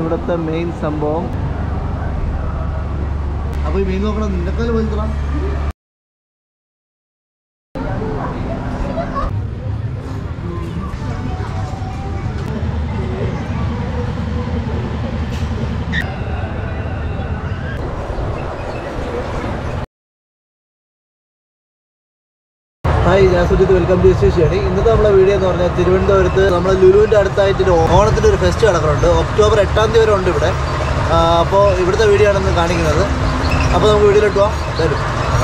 ഇവിടുത്തെ മെയിൻ സംഭവം അപ്പോൾ ഈ മീൻ നോക്കണം നിന്നെക്കാൾ വലുതാ ഹായ് ഞാൻ സുജിത് വെൽക്കം ടു ശേഷിയാണ് ഇന്നത്തെ നമ്മളെ വീഡിയോ എന്ന് പറഞ്ഞാൽ തിരുവനന്തപുരത്ത് നമ്മളെ ലുലുവിൻ്റെ അടുത്തായിട്ട് ഒരു ഓണത്തിൻ്റെ ഒരു ഫെസ്റ്റ് നടക്കുന്നുണ്ട് ഒക്ടോബർ എട്ടാം തീയതി വരെ ഉണ്ട് ഇവിടെ അപ്പോൾ ഇവിടുത്തെ വീഡിയോ ആണ് ഇന്ന് കാണിക്കുന്നത് അപ്പോൾ നമുക്ക് വീഡിയോയിലോട്ട് പോവാം വരും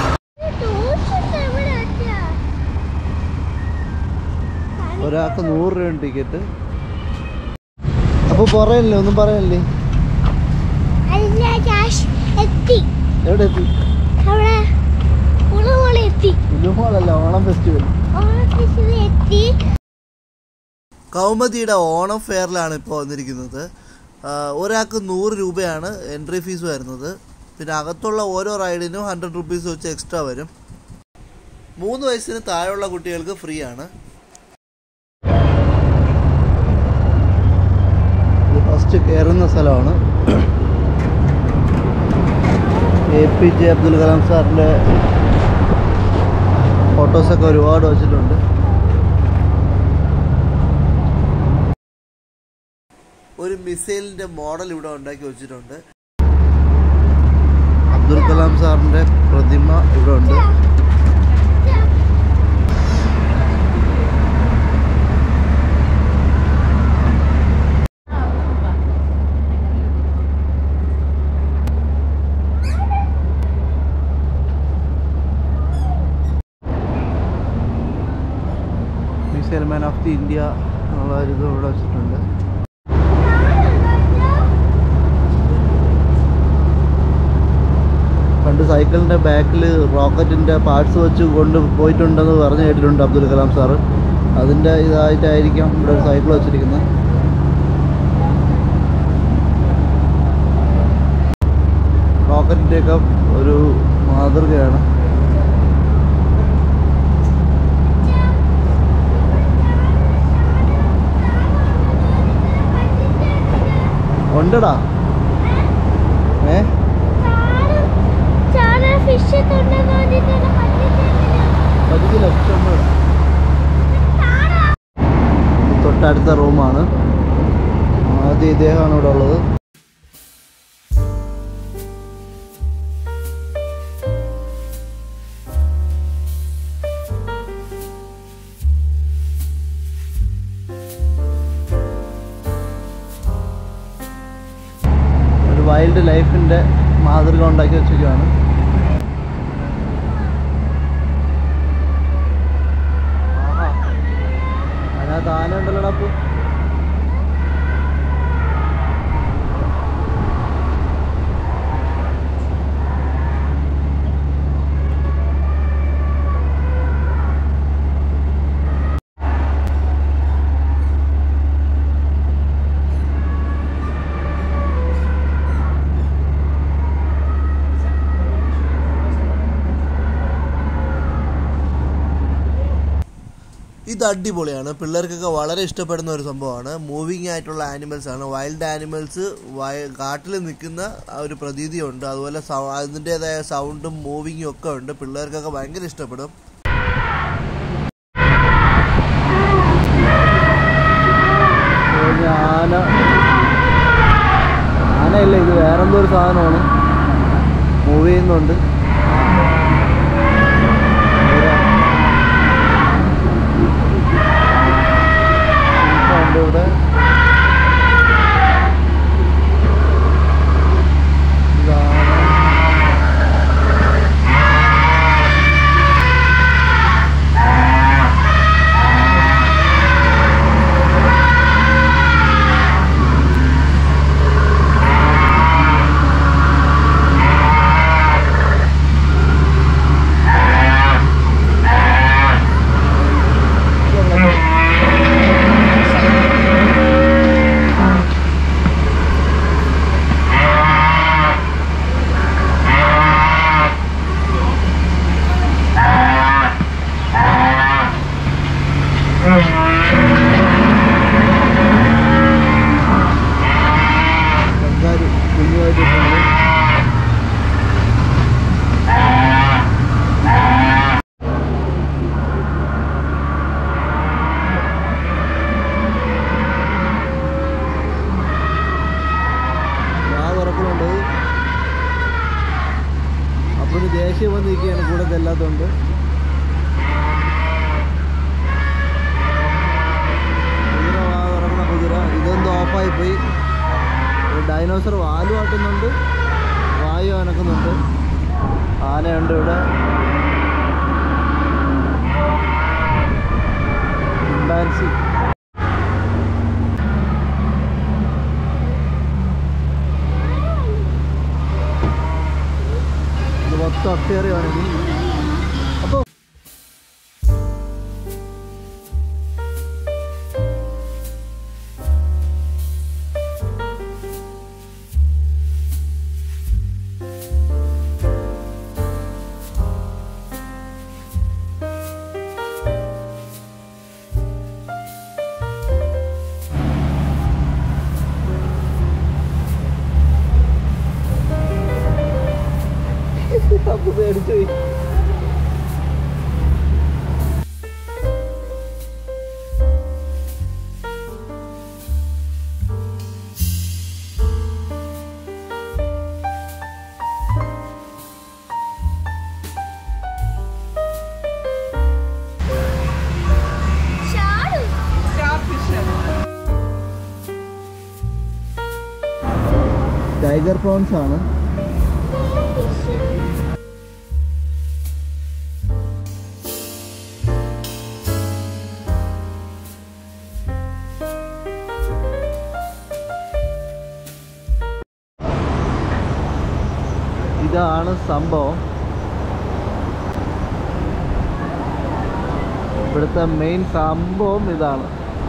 ഒരാൾക്ക് നൂറ് രൂപ ടിക്കറ്റ് അപ്പോൾ പറയല്ലേ ഒന്നും പറയല്ലേ അല്ല ക്യാഷ് എത്തി എവിടെ എത്തി അവിടെ ഉളവോളെ എത്തി ലുലുമാളല്ല ഓണം ഫെസ്റ്റിവൽ ഓഫീസിൽ എത്തി കൗമുദിയുടെ ഓണം ഫെയറിലാണ് ഇപ്പോൾ വന്നിരിക്കുന്നത് ആ, ഒരാൾക്ക് നൂറ് രൂപയാണ് എൻട്രി ഫീസ് വരുന്നത് പിന്നെ അകത്തുള്ള ഓരോ റൈഡിനും ഹൺഡ്രഡ് റുപ്പീസ് വെച്ച് എക്സ്ട്രാ വരും മൂന്ന് വയസ്സിന് താഴെയുള്ള കുട്ടികൾക്ക് ഫ്രീ ആണ് ഫസ്റ്റ് കയറുന്ന സ്ഥലമാണ് A P J Abdul Kalam സാറിൻ്റെ ഫോട്ടോസൊക്കെ ഒരുപാട് വെച്ചിട്ടുണ്ട് ഒരു മിസൈലിന്റെ മോഡൽ ഇവിടെ ഉണ്ടാക്കി വെച്ചിട്ടുണ്ട് അബ്ദുൽ കലാം സാറിന്റെ പ്രതിമ ഇവിടെ ഉണ്ട് missile man of the India എന്നുള്ള ഒരു ഇത് ഇവിടെ വെച്ചിട്ടുണ്ട് പണ്ട് സൈക്കിളിൻ്റെ ബാക്കിൽ റോക്കറ്റിൻ്റെ പാർട്സ് വെച്ച് കൊണ്ട് പോയിട്ടുണ്ടെന്ന് പറഞ്ഞു കേട്ടിട്ടുണ്ട് അബ്ദുൽ കലാം സാറ് അതിൻ്റെ ഇതായിട്ടായിരിക്കാം ഇവിടെ ഒരു സൈക്കിൾ വെച്ചിരിക്കുന്നത് റോക്കറ്റിൻ്റെയൊക്കെ ഒരു മാതൃകയാണ് ഉണ്ടടാ ഏ ചാന ഫിഷ് കൊണ്ടുവന്നിട്ട് പതിനഞ്ച് ലക്ഷം രൂപ തൊട്ടടുത്ത റൂമാണ് ആദ്യം ഇദ്ദേഹമാണ് ഇവിടെ ഉള്ളത് ഒരു വൈൽഡ് ലൈഫിൻ്റെ മാതൃക ഉണ്ടാക്കി വെച്ചിരിക്കുകയാണ് ആഹാ. അതിനകത്ത് ആന ഉണ്ടല്ലോടാ അപ്പു ഇത് അടിപൊളിയാണ് പിള്ളേർക്കൊക്കെ വളരെ ഇഷ്ടപ്പെടുന്ന ഒരു സംഭവമാണ് മൂവിങ് ആയിട്ടുള്ള ആനിമൽസ് ആണ് വൈൽഡ് ആനിമൽസ് കാട്ടിൽ നിൽക്കുന്ന ആ ഒരു പ്രതീതിയുണ്ട് അതുപോലെ സൗ- അതിൻ്റെതായ സൗണ്ടും മൂവിങ്ങും ഒക്കെ ഉണ്ട് പിള്ളേർക്കൊക്കെ ഭയങ്കര ഇഷ്ടപ്പെടും ആന ആനയല്ല ഇത് വേറെന്തോ ഒരു സാധനമാണ് മൂവ് ചെയ്യുന്നുണ്ട് ഉണ്ട് ഇവിടെ ഇതാണ് അവന് ദേഷ്യം വന്നിരിക്കുകയാണ് കൂടെ ചെല്ലാത്തതുകൊണ്ട് കുതിര വാ ഇറങ്ങണ കുതിര ഇതൊന്നും ഓഫായി പോയി ഒരു ഡൈനോസർ വാല് കാട്ടുന്നുണ്ട് വായു അനക്കുന്നുണ്ട് ആനയുണ്ട് ഇവിടെ ചിമ്പാൻസി ഇത് മൊത്തം അക്വേറിയമാണ് ഇനി അപ്പോൾ അപ്പൊ പേടിച്ചു പോയി ചാടും ടൈഗർ പ്രോൺസ് ആണ് ഇതാണ് സംഭവം ഇവിടുത്തെ മെയിൻ സംഭവം ഇതാണ്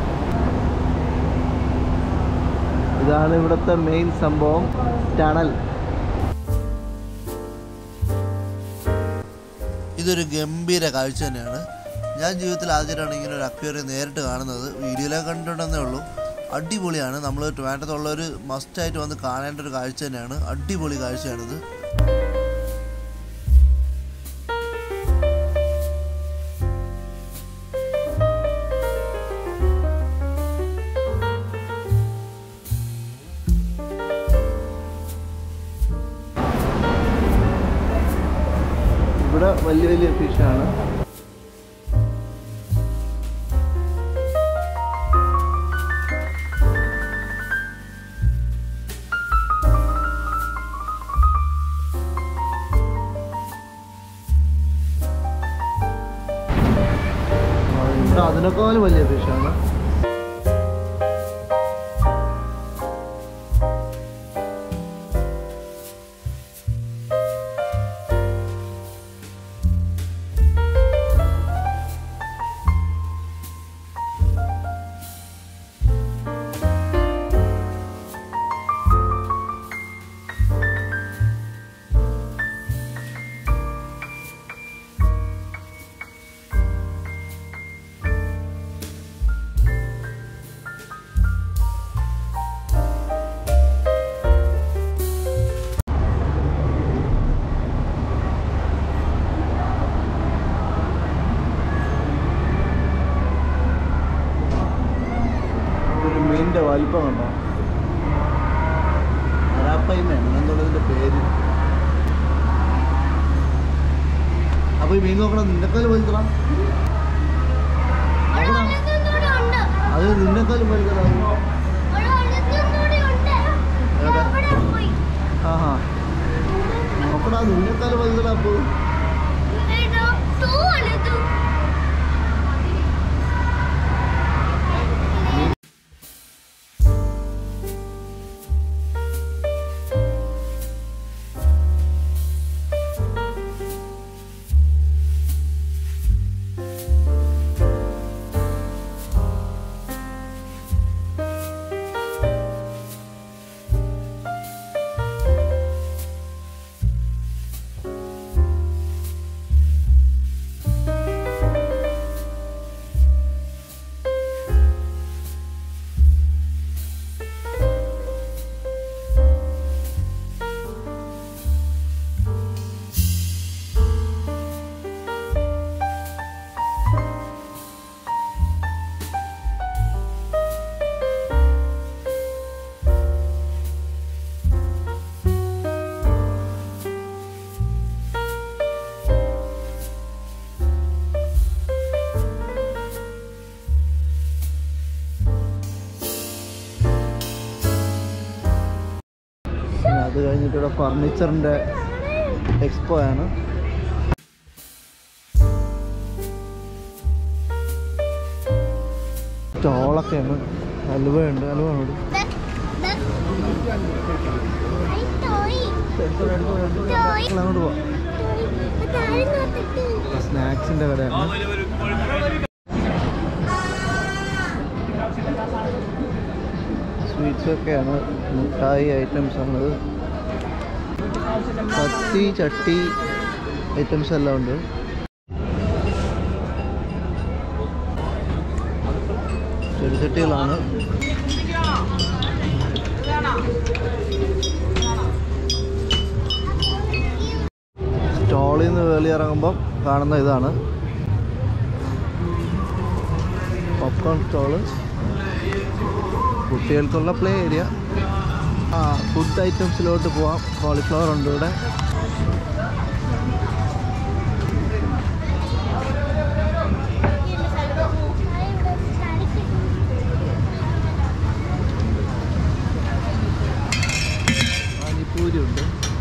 ഇതാണ് ഇവിടുത്തെ മെയിൻ സംഭവം ടണൽ ഇതൊരു ഗംഭീര കാഴ്ച തന്നെയാണ് ഞാൻ ജീവിതത്തിൽ ആദ്യമായിട്ടാണ് ഇങ്ങനെ ഒരു അക്വേറിയം നേരിട്ട് കാണുന്നത് വീഡിയോയിലൊക്കെ കണ്ടിട്ടുണ്ടെന്നേ ഉള്ളൂ അടിപൊളിയാണ് നമ്മൾ ട്രിവാൻഡ്രത്തുള്ളവർ മസ്റ്റായിട്ട് വന്ന് കാണേണ്ട ഒരു കാഴ്ച തന്നെയാണ് അടിപൊളി കാഴ്ചയാണിത് ഇവിടെ വലിയ വലിയ ഫിഷാണ് ഇവിടെ അതിനേക്കാളും വലിയ ഫിഷാണ് ഒരു മീനിന്റെ വലിപ്പം കണ്ടോ അരാപ്പൈമയാണ് എന്നുള്ളതിന്റെ പേര് അപ്പൊ ഈ മീൻ നോക്കണം നിന്നെക്കാളും വലുതണം ഒരു ഒഴുകുന്നൂടെ ഉണ്ട് അത് നിന്നെക്കാളും വലുതാണ് ഒരു ഒഴുകുന്നൂടെ ഉണ്ട് എവിടെ? അവിടെ പോയി ആഹാ നോക്കടാ നിന്നെക്കാളും വലുതടാ അപ്പൊ ഏതോ തൂ വലുതു ഇവിടെ ഫർണിച്ചറിൻ്റെ എക്സ്പോ ആണ് സ്റ്റോളൊക്കെയാണ് ഹലുവയുണ്ട് ഹലുവ ഉണ്ട് അങ്ങോട്ട് പോവാം സ്നാക്സിൻ്റെ കടയാണ് സ്വീറ്റ്സ് ഒക്കെയാണ് മിഠായി ഐറ്റംസ് ആണ് കത്തി ചട്ടി ഐറ്റംസ് എല്ലാം ഉണ്ട് ചെറുചട്ടികളാണ് സ്റ്റോളിൽ നിന്ന് വെളിയിറങ്ങുമ്പം കാണുന്ന ഇതാണ് പോപ്കോൺ സ്റ്റോള് കുട്ടികൾക്കുള്ള പ്ലേ ഏരിയ ആ ഫുഡ് ഐറ്റംസിലോട്ട് പോവാം കോളിഫ്ലവർ ഉണ്ട് ഇവിടെ പാനിപ്പൂരി ഉണ്ട്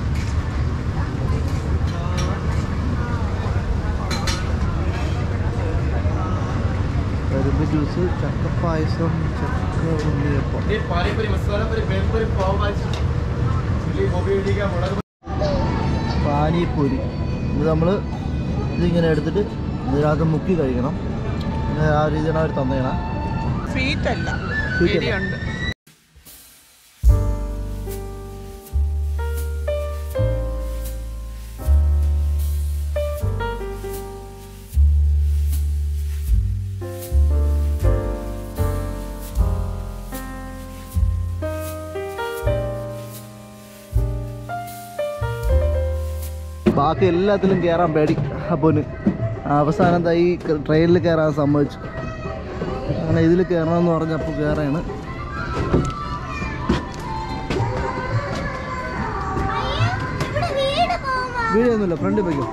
കരിമ്പ് ജ്യൂസ് ചക്കപ്പായസം ചക്ക ഉണ്ണിയപ്പം ये पानी मसाला पूरी बेलपुरी पाव भाजी चिल्ली गोभी इडली का मुड़क പാനിപ്പൂരി ഇത് നമ്മൾ ഇതിങ്ങനെ എടുത്തിട്ട് ഇതിനകത്ത് മുക്കി കഴിക്കണം ഇങ്ങനെ ആ രീതിയാണ് അവർ തന്നേണ സ്വീറ്റ് അല്ല Sweet അല്ല. എരിയുണ്ട് ബാക്കി എല്ലാത്തിലും കയറാൻ പേടി അപ്പോന് അവസാനം ദാ ഈ ട്രെയിനിൽ കയറാൻ സമ്മതിച്ചു അങ്ങനെ ഇതിൽ കയറണമെന്ന് പറഞ്ഞപ്പോൾ കയറാണ് വീട് പോവാ വീഴൊന്നുമില്ല ഫ്രണ്ടിൽ പോയിക്കോ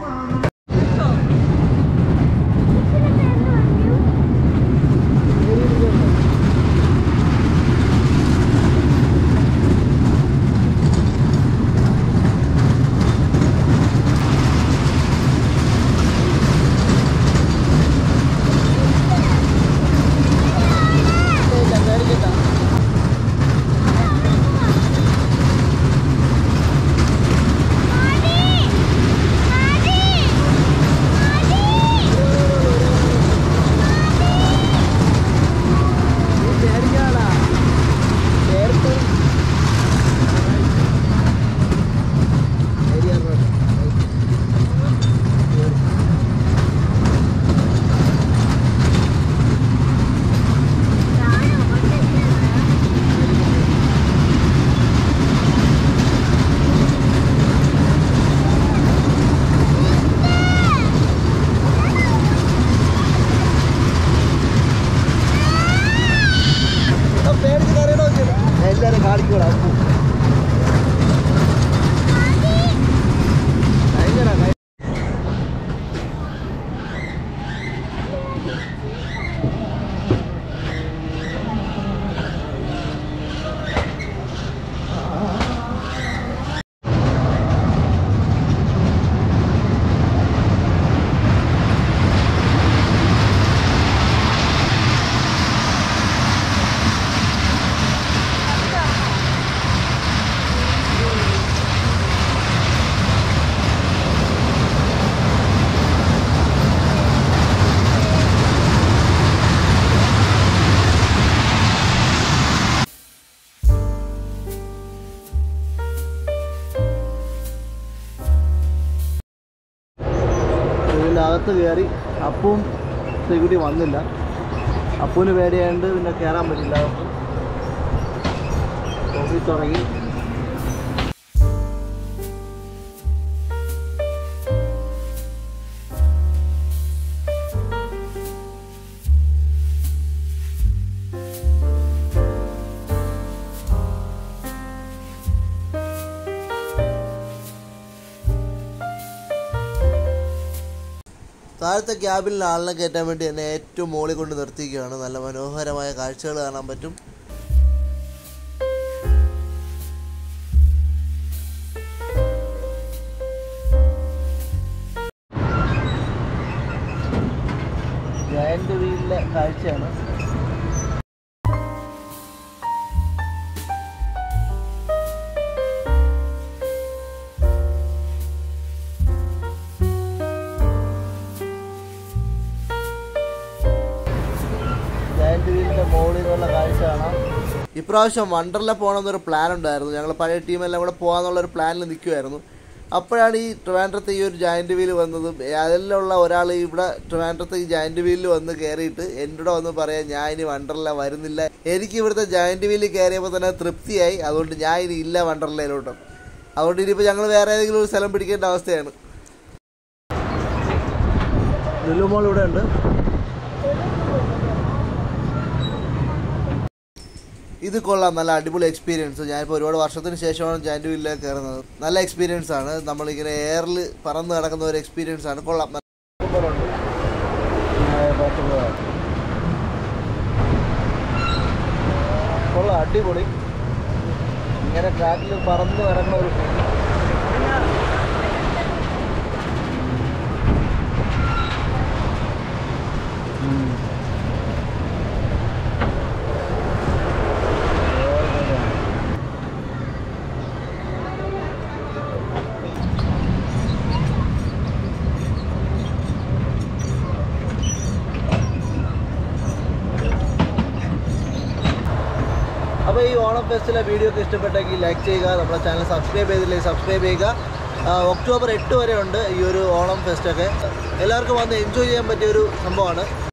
എല്ലാരും കാണിക്കൂടാ ഭയങ്കര ഭയ- ഇതിനകത്ത് കയറി അപ്പവും ശ്രീകുട്ടി വന്നില്ല അപ്പൂന് പേടിയായതുകൊണ്ട് പിന്നെ കയറാൻ പറ്റില്ല ഓഫീസ് തുടങ്ങി താഴത്തെ ക്യാബിനിൽ ആളിനെ കയറ്റാൻ വേണ്ടി എന്നെ ഏറ്റവും മുകളിൽ കൊണ്ട് നിർത്തിയിരിക്കുകയാണ് നല്ല മനോഹരമായ കാഴ്ചകൾ കാണാൻ പറ്റും ജയന്റ് വീലിലെ കാഴ്ചയാണ് ജയന്റ് വീലിന്റെ മുകളിൽ നിന്നുള്ള കാഴ്ച കാണാം ഇപ്രാവശ്യം വണ്ടർല പോകണമെന്നൊരു പ്ലാൻ ഉണ്ടായിരുന്നു ഞങ്ങൾ പഴയ ടീമെല്ലാം കൂടെ പോകാന്നുള്ള ഒരു പ്ലാനിൽ നിൽക്കുമായിരുന്നു അപ്പോഴാണ് ഈ ട്രിവാൻഡ്രത്ത് ഈ ഒരു ജയന്റ് വീല് വന്നതും അതിലുള്ള ഒരാൾ ഇവിടെ ട്രിവാൻഡ്രത്ത് ഈ ജയന്റ് വീലിൽ വന്ന് കയറിയിട്ട് എൻ്റെ കൂടെ വന്ന് പറയാം ഞാൻ ഇനി വണ്ടർല വരുന്നില്ല എനിക്ക് ഇവിടുത്തെ ജയന്റ് വീലിൽ കയറിയപ്പോൾ തന്നെ തൃപ്തിയായി അതുകൊണ്ട് ഞാൻ ഇനി ഇല്ല വണ്ടർലയിലോട്ടും അതുകൊണ്ട് ഇനിയിപ്പോൾ ഞങ്ങൾ വേറെ ഏതെങ്കിലും ഒരു സ്ഥലം പിടിക്കേണ്ട അവസ്ഥയാണ് ലുലുമോൾ ഇവിടെ ഉണ്ട് ഇത് കൊള്ളാം നല്ല അടിപൊളി എക്സ്പീരിയൻസ് ഞാനിപ്പോൾ ഒരുപാട് വർഷത്തിന് ശേഷമാണ് ജാൻഡ് വീലിലേക്ക് കയറുന്നത് നല്ല എക്സ്പീരിയൻസ് ആണ് നമ്മളിങ്ങനെ എയറിൽ പറന്ന് നടക്കുന്ന ഒരു എക്സ്പീരിയൻസ് ആണ് കൊള്ളാം നല്ല സൂപ്പറുണ്ട്. ആ, പാട്ട് പോകാം. കൊള്ളാം അടിപൊളി ഇങ്ങനെ ട്രാക്കിൽ പറന്ന് നടക്കുന്ന ഒരു ഫീൽ അപ്പോൾ ഈ ഓണം ഫെസ്റ്റിലെ വീഡിയോ ഒക്കെ ഇഷ്ടപ്പെട്ടെങ്കിൽ ലൈക്ക് ചെയ്യുക നമ്മുടെ ചാനൽ സബ്സ്ക്രൈബ് ചെയ്തില്ലെങ്കിൽ സബ്സ്ക്രൈബ് ചെയ്യുക ആ, ഒക്ടോബർ എട്ട് വരെ ഉണ്ട് ഈ ഒരു ഓണം ഫെസ്റ്റൊക്കെ എല്ലാവർക്കും വന്ന് എൻജോയ് ചെയ്യാൻ പറ്റിയ ഒരു സംഭവമാണ്